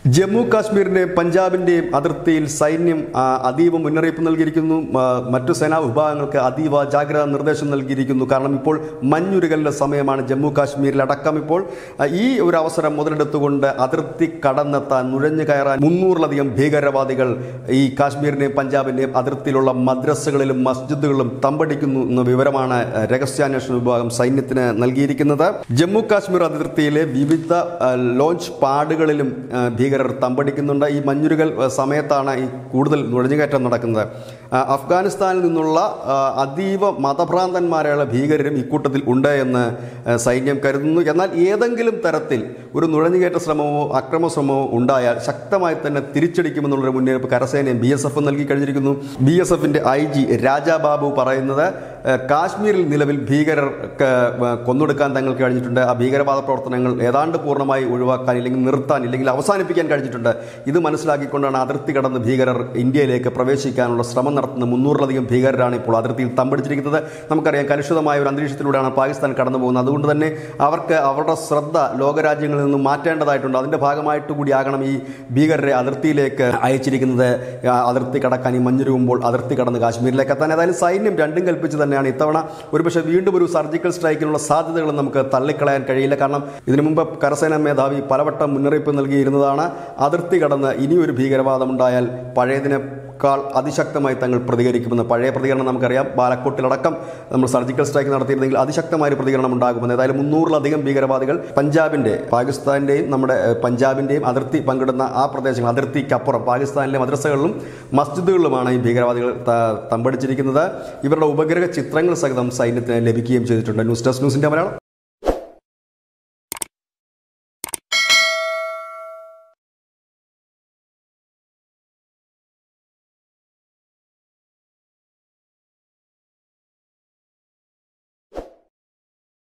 ജമ്മു കാശ്മീരിന്റെയും പഞ്ചാബിന്റെയും അതിർത്തിയിൽ സൈന്യം ആ, അതീവ മുന്നറിയിപ്പ് നൽകിയിരിക്കുന്നു ആ, മറ്റു സേനാ വിഭാഗങ്ങൾക്ക് അതീവ ജാഗ്രതാ നിർദ്ദേശം നൽകിയിരിക്കുന്നു കാരണം ഇപ്പോൾ മഞ്ഞുരുകലിന്റെ സമയമാണ് ജമ്മു കാശ്മീരിൽ അടക്കം ഇപ്പോൾ ആ, ഈ ഒരു അവസരം മുതലെടുത്തുകൊണ്ട് അതിർത്തി കടന്നെത്താൻ നുഴഞ്ഞു കയറാൻ മുന്നൂറിലധികം ഭീകരവാദികൾ ഈ കാശ്മീരിന്റെയും പഞ്ചാബിന്റെയും അതിർത്തിയിലുള്ള മദ്രസകളിലും മസ്ജിദുകളിലും തമ്പടിക്കുന്നു എന്ന വിവരമാണ് ആ, രഹസ്യാന്വേഷണ വിഭാഗം സൈന്യത്തിന് നൽകിയിരിക്കുന്നത് ജമ്മു കാശ്മീർ അതിർത്തിയിലെ വിവിധ ആ, ലോഞ്ച് പാഡുകളിലും ആ, ഭീകരർ തമ്പടിക്കുന്നുണ്ട് ഈ മഞ്ഞുരുകൽ ആ, സമയത്താണ് ഈ കൂടുതൽ നുഴഞ്ഞുകയറ്റം നടക്കുന്നത് ആ, അഫ്ഗാനിസ്ഥാനിൽ നിന്നുള്ള ആ, അതീവ മതഭ്രാന്തന്മാരായുള്ള ഭീകരരും ഇക്കൂട്ടത്തിൽ ഉണ്ട് എന്ന് ആ, സൈന്യം കരുതുന്നു എന്നാൽ ഏതെങ്കിലും തരത്തിൽ ഒരു നുഴഞ്ഞുകയറ്റ ശ്രമമോ അക്രമ ശ്രമമോ ഉണ്ടായാൽ ശക്തമായി തന്നെ തിരിച്ചടിക്കുമെന്നുള്ളൊരു മുന്നറിയിപ്പ് കരസേനയും ബി എസ് എഫ് നൽകി കഴിഞ്ഞിരിക്കുന്നു ബി എസ് എഫിന്റെ ഐ ജി രാജാബാബു പറയുന്നത് ആ, കാശ്മീരിൽ നിലവിൽ ഭീകരർക്ക് ആ, കൊന്നൊടുക്കാൻ തങ്ങൾക്ക് കഴിഞ്ഞിട്ടുണ്ട് ആ ഭീകരവാദ പ്രവർത്തനങ്ങൾ ഏതാണ്ട് പൂർണ്ണമായി ഒഴിവാക്കാൻ ഇല്ലെങ്കിൽ നിർത്താൻ ഇല്ലെങ്കിൽ അവസാനിപ്പിക്കാൻ കഴിഞ്ഞിട്ടുണ്ട് ഇത് മനസ്സിലാക്കിക്കൊണ്ടാണ് അതിർത്തി കടന്ന് ഭീകരർ ഇന്ത്യയിലേക്ക് പ്രവേശിക്കാനുള്ള ശ്രമം നടത്തുന്ന മുന്നൂറിലധികം ഭീകരരാണ് ഇപ്പോൾ അതിർത്തിയിൽ തമ്പടിച്ചിരിക്കുന്നത് നമുക്കറിയാം കലുഷിതമായ ഒരു അന്തരീക്ഷത്തിലൂടെയാണ് പാകിസ്ഥാൻ കടന്നു പോകുന്നത് അതുകൊണ്ട് തന്നെ അവർക്ക് അവരുടെ ശ്രദ്ധ ലോകരാജ്യങ്ങളിൽ നിന്ന് മാറ്റേണ്ടതായിട്ടുണ്ട് അതിന്റെ ഭാഗമായിട്ട് കൂടിയാകണം ഈ ഭീകരരെ അതിർത്തിയിലേക്ക് അയച്ചിരിക്കുന്നത് ആ, അതിർത്തി കടക്കാൻ ഈ മഞ്ഞുരുകുമ്പോൾ അതിർത്തി കടന്ന് കാശ്മീരിലേക്ക് എത്താൻ ഏതായാലും സൈന്യം രണ്ടും കൽപ്പിച്ച് തന്നെയാണ് ഇത്തവണ ഒരുപക്ഷെ വീണ്ടും ഒരു സർജിക്കൽ സ്ട്രൈക്കിനുള്ള സാധ്യതകൾ നമുക്ക് തള്ളിക്കളയാൻ കഴിയില്ല കാരണം ഇതിനു മുമ്പ് കരസേനാ മേധാവി പലവട്ടം മുന്നറിയിപ്പ് നൽകിയിരുന്നതാണ് അതിർത്തി കടന്ന് ഇനിയൊരു ഭീകരവാദം ഉണ്ടായാൽ പഴയതിനേക്കാൾ അതിശക്തമായി തങ്ങൾ പ്രതികരിക്കുമെന്ന് പഴയ പ്രതികരണം നമുക്കറിയാം ബാലക്കോട്ടിലടക്കം നമ്മൾ സർജിക്കൽ സ്ട്രൈക്ക് നടത്തിയിരുന്നെങ്കിൽ അതിശക്തമായ ഒരു പ്രതികരണം ഉണ്ടാകുമെന്ന് ഏതായാലും മുന്നൂറിലധികം ഭീകരവാദികൾ പഞ്ചാബിന്റെ പാകിസ്ഥാന്റെയും നമ്മുടെ ഏഹ്, പഞ്ചാബിന്റെയും അതിർത്തി പങ്കിടുന്ന ആ പ്രദേശങ്ങൾ അതിർത്തിക്കപ്പുറം പാകിസ്ഥാനിലെ മദ്രസകളിലും മസ്ജിദുകളിലുമാണ് ഈ ഭീകരവാദികൾ ത- തമ്പടിച്ചിരിക്കുന്നത് ഇവരുടെ ഉപഗ്രഹ ചിത്രങ്ങൾ സഹിതം സൈന്യത്തിന് ലഭിക്കുകയും ചെയ്തിട്ടുണ്ട് ന്യൂസ് ഡെസ്ക് ന്യൂസിന്റെ മലയാളം